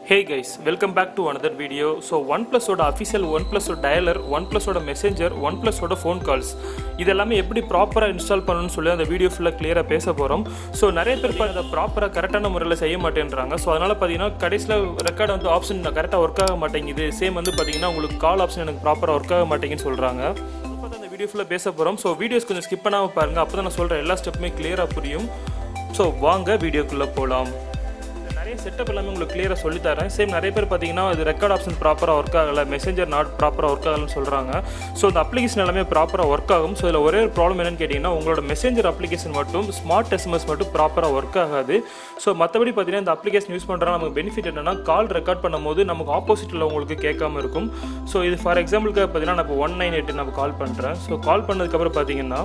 Hey guys welcome back to another video so one ப்ளஸோட official one ப்ளஸோட dialer one ப்ளஸோட messenger one ப்ளஸோட phone calls இதெல்லாமே எப்படி ப்ராப்பராக இன்ஸ்டால் பண்ணணும்னு சொல்லி அந்த வீடியோ ஃபுல்லாக கிளியராக பேச போகிறோம் ஸோ நிறைய பேர் இப்போ அதை ப்ராப்பராக கரெக்டான முறையில் செய்ய மாட்டேன்றாங்க ஸோ அதனால் பார்த்தீங்கன்னா கடைசியில் ரெக்கார்டு வந்து ஆப்ஷன் கரெக்டாக ஒர்க் ஆக மாட்டேங்குது சேம் வந்து பார்த்தீங்கன்னா உங்களுக்கு கால் ஆப்ஷன் எனக்கு ப்ராப்பராக ஒர்க் ஆக மாட்டேங்குன்னு சொல்கிறாங்க பார்த்து அந்த வீடியோ ஃபுல்லாக பேச போகிறோம் ஸோ வீடியோஸ் கொஞ்சம் ஸ்கிப் பண்ணாமல் பாருங்கள் அப்போ தான் நான் சொல்கிற எல்லா ஸ்டெப்புமே கிளியராக புரியும் ஸோ வாங்க வீடியோக்குள்ளே போகலாம் நிறைய செட்டப் எல்லாமே உங்களுக்கு கிளியராக சொல்லி தரேன் சேம் நிறைய பேர் பார்த்தீங்கன்னா அது ரெக்கார்ட் ஆப்ஷன் ப்ராப்பராக ஒர்க் ஆகலை மெசேஞ்சர் நாட் ப்ராப்பராக ஒர்க் ஆகலன்னு சொல்கிறாங்க ஸோ அந்த அப்ளிகேஷன் எல்லாமே ப்ராப்பராக ஒர்க் ஆகும் ஸோ இதில் ஒரே ஒரு ப்ராப்ளம் என்னன்னு கேட்டிங்கன்னா உங்களோட மெசேஞ்சர் அப்ளிகேஷன் மட்டும் ஸ்மார்ட் எஸ்எம்எஸ் மட்டும் ப்ராப்பராக ஒர்க் ஆகாது ஸோ மற்றபடி பார்த்தீங்கன்னா இந்த அப்ளிகேஷன் யூஸ் பண்ணுறா நமக்கு பெனிஃபிட் என்னன்னா கால் ரெக்கார்ட் பண்ணும்போது நமக்கு ஆப்போசிட்டில் உங்களுக்கு கேட்காம இருக்கும் ஸோ இது ஃபார் எக்ஸாம்பிளுக்கு பார்த்தீங்கன்னா நான் இப்போ ஒன் நைன் எயிட் நான் கால் பண்ணுறேன் ஸோ கால் பண்ணதுக்கப்புறம் பார்த்தீங்கன்னா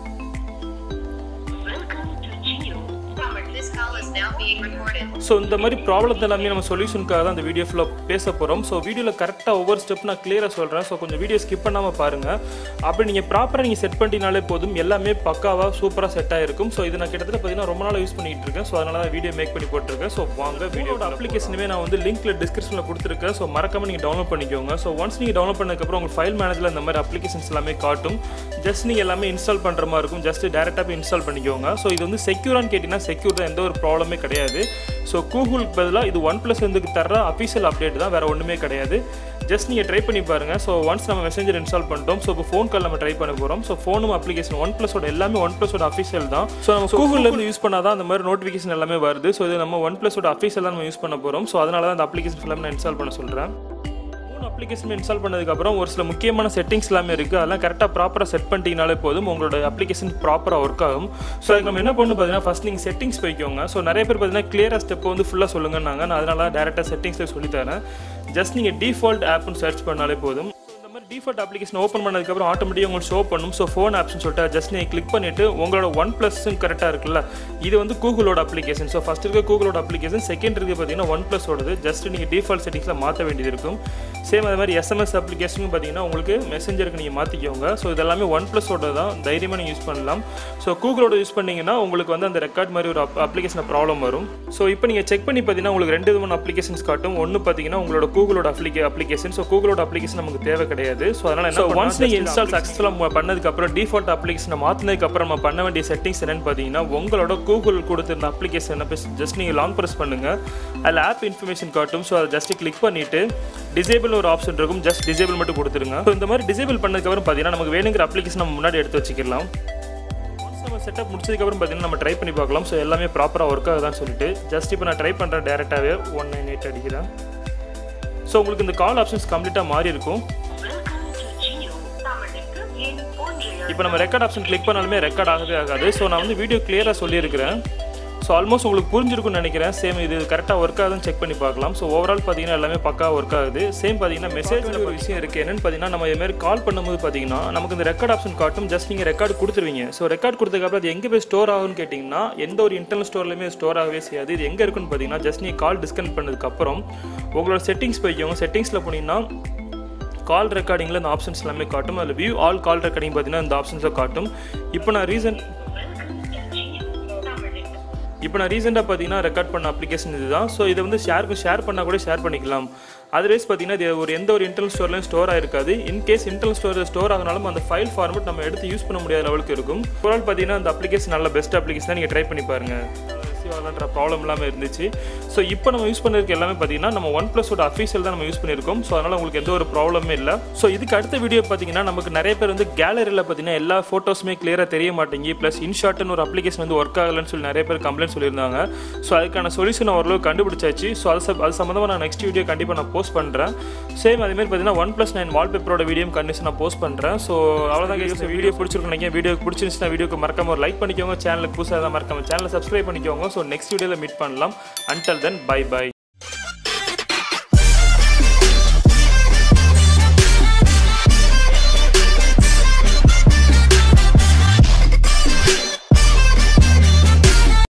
Welcome to Geo. This call is now being recorded. So இந்த மாதிரி ப்ராப்ளத்தை எல்லாமே நம்ம சொல்யூஷனுக்காக தான் இந்த வீடியோ ஃபுல்லாக பேச போகிறோம் ஸோ வீடியோவில் கரெக்டாக ஒவ்வொரு ஸ்டெப் நான் கிளியராக சொல்கிறேன் ஸோ கொஞ்சம் வீடியோ ஸ்கிப் பண்ணாமல் பாருங்கள் அப்படி நீங்கள் ப்ராப்பராக நீங்கள் செட் பண்ணிட்டீங்கனாலே போதும் எல்லாமே பக்காவாக சூப்பராக செட் ஆகிருக்கும் ஸோ இது நான் கிட்டத்தட்ட பார்த்தீங்கன்னா ரொம்ப நாள் யூஸ் பண்ணிட்டு இருக்கேன் ஸோ அதனால தான் வீடியோ மேக் பண்ணி போட்டிருக்கேன் ஸோ வாங்க வீடியோட அப்ளிகேஷனுமே நான் வந்து லிங்க்ல டிஸ்கிரிப்ஷனில் கொடுத்துருக்கேன் ஸோ மறக்காம நீங்கள் டவுன்லோட் பண்ணிக்கோங்க ஸோ ஒன்ஸ் நீங்கள் டவுன்லோட் பண்ணதுக்கப்புறம் உங்கள் ஃபைல் மேனேஜில் இந்த மாதிரி அப்ளிகேஷன்ஸ் எல்லாமே காட்டும் ஜஸ்ட் நீங்கள் எல்லாமே இன்ஸ்டால் பண்ணுற மாதிரி இருக்கும் ஜஸ்ட் டேரெக்டாக போய் இன்ஸ்டால் பண்ணிக்கோங்க ஸோ இது வந்து செக்யூரான்னு கேட்டிங்கன்னா செக்யூர் தான் எந்த ஒரு ப்ராப்ளமே கிடையாது ஸோ கூகுளுக்கு பதிலாக இது ஒன் ப்ளஸ் வந்து தர அஃபீஷியல் அப்டேட் தான் வேறு ஒன்றுமே கிடையாது ஜஸ்ட் நீங்கள் ட்ரை பண்ணி பாருங்கள் ஸோ ஒன்ஸ் நம்ம மெசேஞ்சர் இன்ஸ்டால் பண்ணிட்டோம் ஸோ இப்போ ஃபோன் கால் நம்ம ட்ரை பண்ண போகிறோம் ஸோ ஃபோனும் அப்ளிகேஷன் ஒன் ப்ளஸோட எல்லாமே ஒன் ப்ளஸோட அஃபீஷியல் தான் ஸோ நம்ம கூகுள்லேருந்து யூஸ் பண்ணால் தான் அந்த மாதிரி நோட்டிஃபிகேஷன் எல்லாமே வருது ஸோ இது நம்ம ஒன் ப்ளஸோட அஃபீஷியல் தான் நம்ம யூஸ் பண்ண போகிறோம் ஸோ அதனால தான் அந்த அப்ளிகேஷன் எல்லாமே நான் இன்ஸ்டால் பண்ண சொல்கிறேன் மூணு அப்ளிகேஷன் இன்ஸ்டால் பண்ணதுக்கப்புறம் ஒரு சில முக்கியமான செட்டிங்ஸ் எல்லாமே இருக்குது அதெல்லாம் கரெக்டாக ப்ராப்பராக செட் பண்ணிட்டீங்கனாலே போதும் உங்களோட அப்ளிகேஷன் ப்ராப்பராக ஒர்க் ஆகும் ஸோ அதுக்கு நம்ம என்ன பண்ணணும் பார்த்தீங்கன்னா ஃபஸ்ட் நீங்கள் செட்டிங்ஸ் போய்க்கோங்க ஸோ நிறைய பேர் பார்த்தீங்கன்னா கிளியராக ஸ்டெப் வந்து ஃபுல்லாக சொல்லுங்கன்னாங்க நான் அதனால டேரெக்டாக செட்டிங்ஸில் சொல்லித்தரேன் ஜஸ்ட் நீங்கள் டிஃபால்ட் ஆப்னு சர்ச் பண்ணாலே போதும் இந்த மாதிரி டிஃபால்ட் அப்ளிகேஷன் ஓப்பன் பண்ணதுக்கப்புறம் ஆட்டோமேட்டிக்காக உங்களுக்கு ஷோ பண்ணும் ஸோ ஃபோன் ஆப்ஸ்னு சொல்லிட்டு ஜஸ்ட் நீங்கள் கிளிக் பண்ணிவிட்டு உங்களோட ஒன் ப்ளஸ்ஸும் கரெக்டாக இருக்குல்ல இது வந்து கூகுளோட அப்ளிகேஷன் ஸோ ஃபஸ்ட் இருக்க கூகுளோட அப்ளிகேஷன் செகண்ட் இருக்குது பார்த்தீங்கன்னா ஒன் ப்ளஸோடது ஜஸ்ட் நீங்கள் டிஃபால்ட் செட்டிங்ஸில் மாற்ற வேண்டியது இருக்கும் சேம் அது மாதிரி எஸ்எம்எஸ் அப்ளிகேஷனும் பார்த்தீங்கன்னா உங்களுக்கு மெசேஞ்சருக்கு நீங்கள் மாற்றிக்கோங்க ஸோ இதெல்லாமே ஒன் ப்ளஸோட தான் தைரியமாக நீங்கள் யூஸ் பண்ணலாம் ஸோ கூகுளோட யூஸ் பண்ணீங்கன்னா உங்களுக்கு வந்து அந்த ரெக்கார்ட் மாதிரி ஒரு அப்ளிகேஷன் ப்ராப்ளம் வரும் ஸோ இப்போ நீங்கள் செக் பண்ணி பார்த்தீங்கன்னா உங்களுக்கு ரெண்டு விதமான அப்ளிகேஷன்ஸ் காட்டும் ஒன்று பார்த்தீங்கன்னா உங்களோட கூகுளோட அப்ளிகே அப்ளிகேஷன் ஸோ கூகுளோட அப்ளிகேஷன் நமக்கு தேவை கிடையாது ஸோ அதனால் என்ன ஒன்ஸ் நீங்கள் இன்ஸ்டால் சக்ஸஸ்ஃபுல்லாக பண்ணதுக்கப்புறம் டிஃபால்ட் அப்ளிகேஷனை மாற்றினதுக்கப்புறம் நம்ம பண்ண வேண்டிய செட்டிங்ஸ் என்னன்னு பார்த்தீங்கன்னா உங்களோட கூகுள் கொடுத்துருந்த அப்ளிகேஷனை ஜஸ்ட் நீங்கள் லாங் ப்ரெஸ் பண்ணுங்கள் அதில் ஆப் இன்ஃபர்மேஷன் காட்டும் ஸோ அதை ஜஸ்ட் கிளிக் பண்ணிவிட்டு டிசேபிள் ஒரு ஆப்ஷன் இருக்கும் ஜஸ்ட் டிசேபிள் மட்டும் கொடுத்துருங்க ஸோ இந்த மாதிரி டிசேபிள் பண்ணதுக்கப்புறம் பார்த்தீங்கன்னா நமக்கு வேணுங்கிற அப்ளிகேஷன் நம்ம முன்னாடி எடுத்து வச்சுக்கலாம் ஒன்ஸ் நம்ம செட்டப் முடிச்சதுக்கப்புறம் பார்த்தீங்கன்னா நம்ம ட்ரை பண்ணி பார்க்கலாம் ஸோ எல்லாமே ப்ராப்பராக ஒர்க் ஆகுதான்னு சொல்லிட்டு ஜஸ்ட் இப்போ நான் ட்ரை பண்ணுறேன் டேரெக்டாகவே ஒன் நைன் எயிட் அடிக்கிறேன் ஸோ உங்களுக்கு இந்த கால் ஆப்ஷன்ஸ் கம்ப்ளீட்டாக மாறி இருக்கும் Welcome to Geo. தமிழுக்கு என் ஒன்றிய இப்போ நம்ம ரெக்கார்ட் ஆப்ஷன் கிளிக் பண்ணாலுமே ரெக்கார்ட் ஆகவே ஆகாது ஸோ நான் வந்து வீடியோ கிளியராக சொல்லியிருக்கிறேன் ஸோ ஆல்மோஸ்ட் உங்களுக்கு புரிஞ்சிருக்கும்னு நினைக்கிறேன் சேம் இது கரெக்டாக ஒர்க் ஆகுதுன்னு செக் பண்ணி பார்க்கலாம் ஸோ ஓவரால் பார்த்தீங்கன்னா எல்லாமே பக்கா ஒர்க் ஆகுது சேம் பார்த்தீங்கன்னா மெசேஜில் ஒரு விஷயம் இருக்குது என்னென்னு பார்த்தீங்கன்னா நம்ம இதுமாதிரி கால் பண்ணும்போது பார்த்தீங்கன்னா நமக்கு இந்த ரெக்கார்ட் ஆப்ஷன் காட்டும் ஜஸ்ட் நீங்கள் ரெக்கார்ட் கொடுத்துருவீங்க ஸோ ரெக்கார்ட் கொடுத்ததுக்கப்புறம் அது எங்கே போய் ஸ்டோர் ஆகும்னு கேட்டிங்கன்னா எந்த ஒரு இன்டர்னல் ஸ்டோர்லையுமே ஸ்டோர் ஆகவே செய்யாது இது எங்கே இருக்குன்னு பார்த்தீங்கன்னா ஜஸ்ட் நீங்கள் கால் டிஸ்கனெக்ட் பண்ணதுக்கப்புறம் உங்களோட செட்டிங்ஸ் போய்க்கோங்க செட்டிங்ஸில் போனீங்கன்னா கால் ரெக்கார்டிங்கில் இந்த ஆப்ஷன்ஸ் எல்லாமே காட்டும் அதில் வியூ ஆல் கால் ரெக்கார்டிங் பார்த்தீங்கன்னா இந்த ஆப்ஷன்ஸை காட்டும் இப்போ நான் ரீசன்ட் Welcome to Geo. தமிழுக்கு இப்போ நான் ரீசெண்டாக பார்த்தீங்கன்னா ரெக்கார்ட் பண்ண அப்ளிகேஷன் இதுதான் ஸோ இதை வந்து ஷேருக்கு ஷேர் பண்ணால் கூட ஷேர் பண்ணிக்கலாம் அதர்வைஸ் பார்த்தீங்கன்னா இது ஒரு எந்த ஒரு இன்டர்னல் ஸ்டோர்லையும் ஸ்டோர் ஆயிருக்காது இன்கேஸ் இன்டர்னல் ஸ்டோர் ஸ்டோர் ஆகினாலும் அந்த ஃபைல் ஃபார்மேட் நம்ம எடுத்து யூஸ் பண்ண முடியாத லெவலுக்கு இருக்கும் ஒரு பார்த்தீங்கன்னா அந்த அப்ளிகேஷன் நல்ல பெஸ்ட் அப்ளிகேஷன் நீங்கள் ட்ரை பண்ணி பாருங்கள் ரிசீவ் ஆகலான்ற ப்ராப்ளம் இல்லாமல் இருந்துச்சு ஸோ இப்போ நம்ம யூஸ் பண்ணிருக்க எல்லாமே பார்த்தீங்கன்னா நம்ம ஒன் ப்ளஸோட அஃபீஷியல் தான் நம்ம யூஸ் பண்ணியிருக்கோம் ஸோ அதனால் உங்களுக்கு எந்த ஒரு ப்ராப்ளமே இல்லை ஸோ இதுக்கு அடுத்த வீடியோ பார்த்தீங்கன்னா நமக்கு நிறைய பேர் வந்து கேலரியில் பார்த்தீங்கன்னா எல்லா ஃபோட்டோஸுமே கிளியராக தெரிய மாட்டேங்கி ப்ளஸ் இன்ஷாட்னு ஒரு அப்ளிகேஷன் வந்து ஒர்க் ஆகலைன்னு சொல்லி நிறைய பேர் கம்ப்ளைண்ட் சொல்லியிருந்தாங்க ஸோ அதுக்கான சொல்யூஷன் ஓரளவு கண்டுபிடிச்சாச்சு ஸோ அது சப்- அது சம்மந்தமாக நான் நெக்ஸ்ட் வீடியோ கண்டிப்பாக நான் போஸ்ட் பண்ணுறேன் சேம் அதே மாதிரி பார்த்தீங்கன்னா ஒன் ப்ளஸ் நைன் வால்பேப்பரோட வீடியோ கண்டிப்பாக நான் போஸ்ட் பண்ணுறேன் ஸோ அவ்வளோதான் கேட்குற வீடியோ பிடிச்சிருக்கும் நீங்கள் வீடியோ பிடிச்சிருந்துச்சுன்னா வீடியோக்கு மறக்காம ஒரு லைக் பண்ணிக்கோங்க சேனலுக்கு புதுசாக தான் மறக்காம சேனலை சப்ஸ்கிரைப் பண்ணிக்கோங்க ஸோ நெக்ஸ்ட் வீடியோவில் மீட் பண்ணலாம் அன்டல் தென் பை பை